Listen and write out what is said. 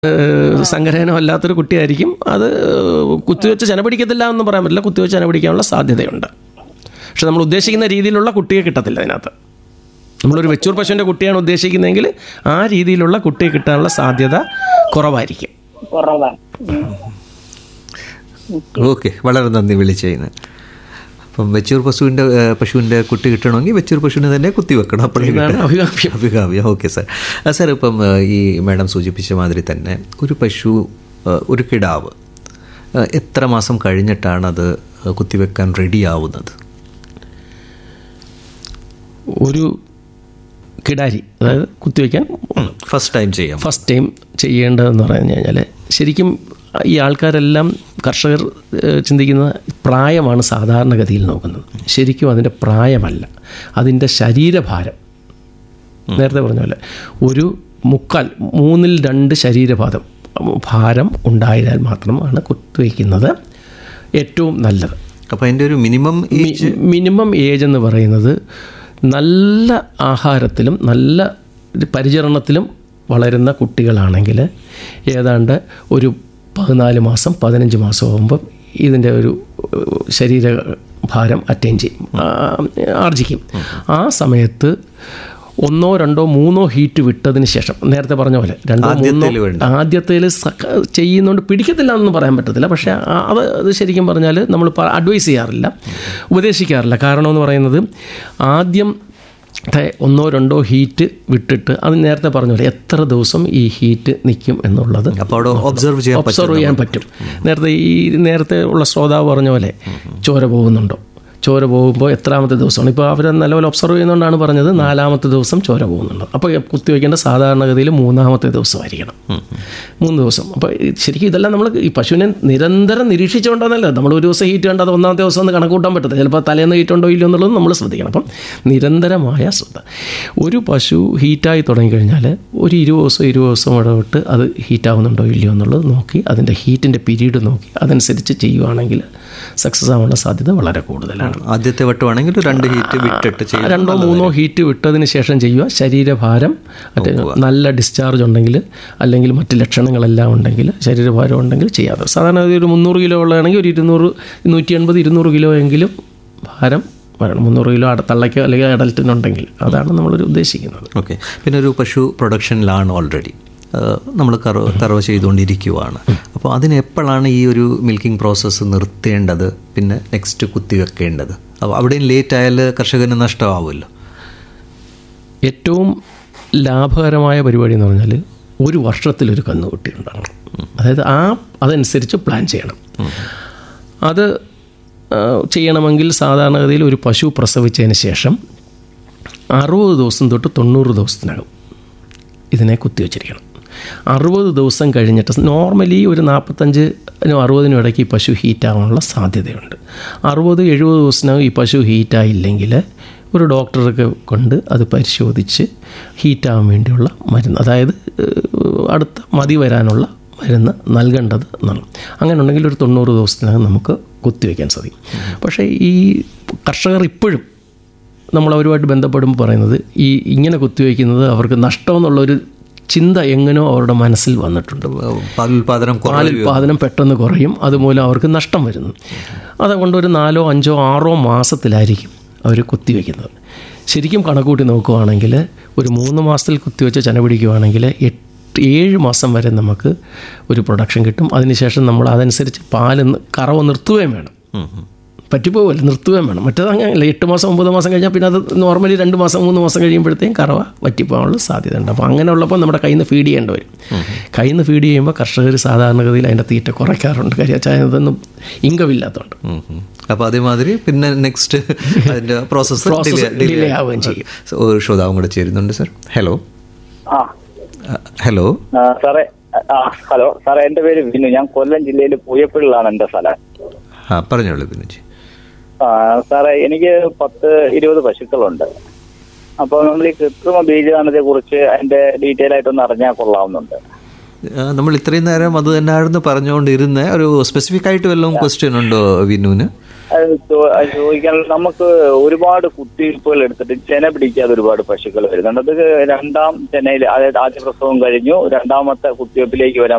ഏഹ് സംഗ്രഹനം അല്ലാത്തൊരു കുട്ടിയായിരിക്കും അത് കുത്തിവെച്ച് ചെന പിടിക്കത്തില്ല എന്ന് പറയാൻ പറ്റില്ല കുത്തിവെച്ച് ചെന പിടിക്കാനുള്ള സാധ്യതയുണ്ട് പക്ഷെ നമ്മൾ ഉദ്ദേശിക്കുന്ന രീതിയിലുള്ള കുട്ടിയെ കിട്ടത്തില്ല അതിനകത്ത് നമ്മളൊരു വെച്ചൂർ പശുവിൻ്റെ കുട്ടിയാണ് ഉദ്ദേശിക്കുന്നതെങ്കിൽ ആ രീതിയിലുള്ള കുട്ടിയെ കിട്ടാനുള്ള സാധ്യത കുറവായിരിക്കും കുറവാണ് ഉം. ഓക്കെ വളരെ നന്ദി വിളിച്ചതിന് അപ്പം വെച്ചൂർ പശുവിൻ്റെ ഏഹ്, പശുവിൻ്റെ കുട്ടി കിട്ടണമെങ്കിൽ വെച്ചൂർ പശുവിനെ തന്നെ കുത്തി വെക്കണം അപ്പോഴേ ഇതാണ് കിട്ടും. അഭികാമ്യം അഭികാമ്യം ഓക്കെ സാർ ആ, സാർ ഇപ്പം ഏഹ്, ഈ മാഡം സൂചിപ്പിച്ച മാതിരി തന്നെ ഒരു പശു ഏഹ്, ഒരു കിടാവ് ഏഹ്, എത്ര മാസം കഴിഞ്ഞിട്ടാണ് അത് ഏഹ്, കുത്തിവെക്കാൻ റെഡി ആവുന്നത് ഒരു കിടാരി അതായത് കുത്തിവെക്കാൻ ഫസ്റ്റ് ടൈം ചെയ്യാം ഫസ്റ്റ് ടൈം ചെയ്യേണ്ടതെന്ന് പറഞ്ഞു കഴിഞ്ഞാൽ ശരിക്കും ഈ ആൾക്കാരെല്ലാം കർഷകർ ഏഹ്, ചിന്തിക്കുന്ന പ്രായമാണ് സാധാരണഗതിയിൽ നോക്കുന്നത് ശരിക്കും അതിൻ്റെ പ്രായമല്ല അതിൻ്റെ ശരീരഭാരം നേരത്തെ പറഞ്ഞ പോലെ ഒരു മുക്കാൽ മൂന്നിൽ രണ്ട് ശരീരഭാരം ഭാരം ഉണ്ടായാൽ മാത്രമാണ് കുത്തിവയ്ക്കുന്നത് ഏറ്റവും നല്ലത് അപ്പോൾ അതിൻ്റെ ഒരു minimum age mi- minimum age എന്ന് പറയുന്നത് നല്ല ആഹാരത്തിലും നല്ല പരിചരണത്തിലും വളരുന്ന കുട്ടികളാണെങ്കിൽ ഏതാണ്ട് ഒരു പതിനാല് മാസം പതിനഞ്ച് മാസം ആകുമ്പം ഇതിൻ്റെ ഒരു ഏഹ്, ശരീര ഭാരം അറ്റൈൻ ചെയ്യും ആ, ആർജിക്കും ആ സമയത്ത് ഒന്നോ രണ്ടോ മൂന്നോ ഹീറ്റ് വിട്ടതിന് ശേഷം നേരത്തെ പറഞ്ഞ പോലെ രണ്ടോ മൂന്നോ ആദ്യത്തേല് വേണ്ട. ആദ്യത്തേൽ ചെയ്യുന്നതുകൊണ്ട് പിടിക്കത്തില്ല എന്നൊന്നും പറയാൻ പറ്റത്തില്ല പക്ഷേ ആ- അത് അത് ശരിക്കും പറഞ്ഞാൽ നമ്മൾ അഡ്വൈസ് ചെയ്യാറില്ല ഉപദേശിക്കാറില്ല കാരണം എന്ന് പറയുന്നത് ആദ്യം ത്തെ ഒന്നോ രണ്ടോ ഹീറ്റ് വിട്ടിട്ട് അത് നേരത്തെ പറഞ്ഞ പോലെ എത്ര ദിവസം ഈ ഹീറ്റ് നിൽക്കും എന്നുള്ളത് അപ്പോൾ അവിടെ ഒബ്സർവ് ചെയ്യാൻ പറ്റും ഒബ്സർവ് ചെയ്യാൻ പറ്റും നേരത്തെ ഈ നേരത്തെ ഉള്ള ശ്രോതാവ് പറഞ്ഞ പോലെ ചോര പോകുന്നുണ്ടോ ചോര പോകുമ്പോൾ എത്രാമത്തെ ദിവസമാണ് ഇപ്പോൾ അവർ നല്ലപോലെ ഒബ്സർവ് ചെയ്യുന്നതുകൊണ്ടാണ് പറഞ്ഞത് നാലാമത്തെ ദിവസം ചോര പോകുന്നുണ്ട് അപ്പോൾ കുത്തിവെക്കേണ്ട സാധാരണഗതിയിൽ മൂന്നാമത്തെ ദിവസമായിരിക്കണം മൂന്ന് ദിവസം അപ്പോൾ ശരിക്കും ഇതെല്ലാം നമ്മൾ ഈ പശുവിനെ നിരന്തരം നിരീക്ഷിച്ചുകൊണ്ടാണല്ലോ നമ്മൾ ഒരു ദിവസം ഹീറ്റ് കണ്ടത് ഒന്നാമത്തെ ദിവസം ഒന്ന് കണക്ക് കൂട്ടാൻ പറ്റത്തില്ല ചിലപ്പോൾ തലേന്ന് ഹീറ്റ് ഉണ്ടോ ഇല്ലയോ എന്നുള്ളത് നമ്മൾ ശ്രദ്ധിക്കണം അപ്പം നിരന്തരമായ ശ്രദ്ധ ഒരു പശു ഹീറ്റായി തുടങ്ങിക്കഴിഞ്ഞാൽ ഒരു ഇരുപത് ദിവസം ഇരുപത് ദിവസം ഇടവിട്ട് അത് ഹീറ്റാവുന്നുണ്ടോ ഇല്ലയോ എന്നുള്ളത് നോക്കി അതിൻ്റെ ഹീറ്റിൻ്റെ പീരീഡ് നോക്കി അതനുസരിച്ച് ചെയ്യുവാണെങ്കിൽ സക്സസ് ആവാനുള്ള സാധ്യത വളരെ കൂടുതലാണ് ആദ്യത്തെ വട്ടമാണെങ്കിൽ ഒരു രണ്ട് ഹീറ്റ് വിട്ടിട്ട് ചെയ്യും രണ്ടോ മൂന്നോ ഹീറ്റ് വിട്ടതിന് ശേഷം ചെയ്യുക ശരീരഭാരം മറ്റേ നല്ല ഡിസ്ചാർജ് ഉണ്ടെങ്കിൽ അല്ലെങ്കിൽ മറ്റ് ലക്ഷണങ്ങളെല്ലാം ഉണ്ടെങ്കിൽ ശരീരഭാരം ഉണ്ടെങ്കിൽ ചെയ്യാതെ സാധാരണ ഒരു മുന്നൂറ് കിലോ ഉള്ളതാണെങ്കിൽ ഒരു ഇരുന്നൂറ് നൂറ്റി എൺപത് ഇരുന്നൂറ് കിലോ എങ്കിലും ഭാരം വരണം മുന്നൂറ് കിലോ അട തള്ളയ്ക്കോ അല്ലെങ്കിൽ അഡൽറ്റിനുണ്ടെങ്കിൽ അതാണ് നമ്മളൊരു ഉദ്ദേശിക്കുന്നത് ഓക്കെ പിന്നെ ഒരു പശു പ്രൊഡക്ഷനിലാണ് ഓൾറെഡി നമ്മൾ കറവ് കറവ് ചെയ്തുകൊണ്ടിരിക്കുവാണ് അപ്പോൾ അതിന് എപ്പോഴാണ് ഈ ഒരു മിൽക്കിംഗ് പ്രോസസ്സ് നിർത്തേണ്ടത് പിന്നെ നെക്സ്റ്റ് കുത്തിവെക്കേണ്ടത് അപ്പോൾ അവിടെയും ലേറ്റ് ആയാൽ കർഷകന് നഷ്ടമാവുമല്ലോ ഏറ്റവും ലാഭകരമായ പരിപാടി എന്ന് പറഞ്ഞാൽ ഒരു വർഷത്തിലൊരു കന്നുകുട്ടി ഉണ്ടാകണം അതായത് ആ അതനുസരിച്ച് പ്ലാൻ ചെയ്യണം അത് ആ, ചെയ്യണമെങ്കിൽ സാധാരണഗതിയിൽ ഒരു പശു പ്രസവിച്ചതിന് ശേഷം അറുപത് ദിവസം തൊട്ട് തൊണ്ണൂറ് ദിവസത്തിനകം ഇതിനെ കുത്തിവെച്ചിരിക്കണം അറുപത് ദിവസം കഴിഞ്ഞിട്ട് നോർമലി ഒരു നാൽപ്പത്തഞ്ചിനും അറുപതിനും ഇടയ്ക്ക് ഈ പശു ഹീറ്റാവാനുള്ള സാധ്യതയുണ്ട് അറുപത് എഴുപത് ദിവസത്തിനകം ഈ പശു ഹീറ്റായില്ലെങ്കിൽ ഒരു ഡോക്ടർക്ക് കൊണ്ട് അത് പരിശോധിച്ച് ഹീറ്റാവാൻ വേണ്ടിയുള്ള മരുന്ന് അതായത് ഏഹ്, അടുത്ത മതി വരാനുള്ള മരുന്ന് നൽകേണ്ടത് എന്നാണ് അങ്ങനെ ഉണ്ടെങ്കിൽ ഒരു തൊണ്ണൂറ് ദിവസത്തിനകം നമുക്ക് കുത്തിവെക്കാൻ സാധിക്കും പക്ഷേ ഈ കർഷകർ ഇപ്പോഴും നമ്മൾ അവരുമായിട്ട് ബന്ധപ്പെടുമ്പോൾ പറയുന്നത് ഈ ഇങ്ങനെ കുത്തിവെക്കുന്നത് അവർക്ക് നഷ്ടമെന്നുള്ളൊരു ചിന്ത എങ്ങനെയോ അവരുടെ മനസ്സിൽ വന്നിട്ടുണ്ട് പാലുൽപാദനം കുറവ് പാലുൽപാദനം പെട്ടെന്ന് കുറയും അതുമൂലം അവർക്ക് നഷ്ടം വരുന്നു അതുകൊണ്ട് ഒരു നാലോ അഞ്ചോ ആറോ മാസത്തിലായിരിക്കും അവർ കുത്തിവെക്കുന്നത് ശരിക്കും കണക്കൂട്ടി നോക്കുവാണെങ്കിൽ ഒരു മൂന്ന് മാസത്തിൽ കുത്തിവെച്ച് ചെന പിടിക്കുവാണെങ്കിൽ എട്ട് ഏഴ് മാസം വരെ നമുക്ക് ഒരു പ്രൊഡക്ഷൻ കിട്ടും അതിനുശേഷം നമ്മൾ അതനുസരിച്ച് പാല് നി- കറവ് നിർത്തുകയും വേണം ഉം, ഉം. പറ്റിപ്പോവില്ല നിർത്തുകയും വേണം മറ്റേത് അങ്ങനെയല്ല എട്ട് മാസം ഒമ്പത് മാസം കഴിഞ്ഞാൽ പിന്നെ അത് നോർമലി രണ്ട് മാസം മൂന്ന് മാസം കഴിയുമ്പോഴത്തേക്കും കറവ വറ്റിപ്പോകാനുള്ള സാധ്യത ഉണ്ട് അപ്പോൾ അങ്ങനെ ഉള്ളപ്പോൾ നമ്മുടെ കയ്യിൽ നിന്ന് ഫീഡ് ചെയ്യേണ്ടി വരും കയ്യിൽ നിന്ന് ഫീഡ് ചെയ്യുമ്പോൾ കർഷകർ സാധാരണഗതിയിൽ അതിൻ്റെ തീറ്റ കുറയ്ക്കാറുണ്ട് കാര്യം വെച്ചാൽ അതൊന്നും ഇൻകമില്ലാത്തതുകൊണ്ട് ഉം, ഉം. അപ്പോൾ അതേമാതിരി പിന്നെ നെക്സ്റ്റ് അതിൻ്റെ പ്രോസസ്സ് Process delay ആവുകയും ചെയ്യും. ഒരു ശ്രോതാവും കൂടെ ചേരുന്നുണ്ട് സർ ഹലോ ആ ഹലോ ആ, സാറേ ആ ഹലോ സാറേ എന്റെ പേര് വിനു ഞാൻ കൊല്ലം ജില്ലയിൽ പൂയപ്പള്ളിലാണ് എന്റെ സ്ഥലം ആ പറഞ്ഞോളൂ ബിനുജി ആ, സാറേ എനിക്ക് പത്ത് ഇരുപത് പശുക്കളുണ്ട് അപ്പോൾ നമ്മൾ ഈ കൃത്രിമ ബീജദാനത്തെ കുറിച്ച് അതിന്റെ ഡീറ്റെയിൽ ആയിട്ടൊന്ന് അറിഞ്ഞാൽ കൊള്ളാവുന്നുണ്ട് ആ, നമ്മൾ ഇത്രയും നേരം അത് തന്നെയായിരുന്നു പറഞ്ഞുകൊണ്ടിരുന്ന ഒരു സ്പെസിഫിക് ആയിട്ട് വല്ലതും ക്വസ്റ്റ്യൻ ഉണ്ടോ വിനുവിന് അത് ചോ- അത് ചോദിക്കാൻ നമുക്ക് ഒരുപാട് കുത്തിവയ്പ്പുകൾ എടുത്തിട്ട് ചെന പിടിക്കാതെ ഒരുപാട് പശുക്കൾ വരുന്നുണ്ട് അത് രണ്ടാം ചെനയിൽ അതായത് ആദ്യ പ്രസവം കഴിഞ്ഞു രണ്ടാമത്തെ കുത്തിവയ്പ്പിലേക്ക് വരാൻ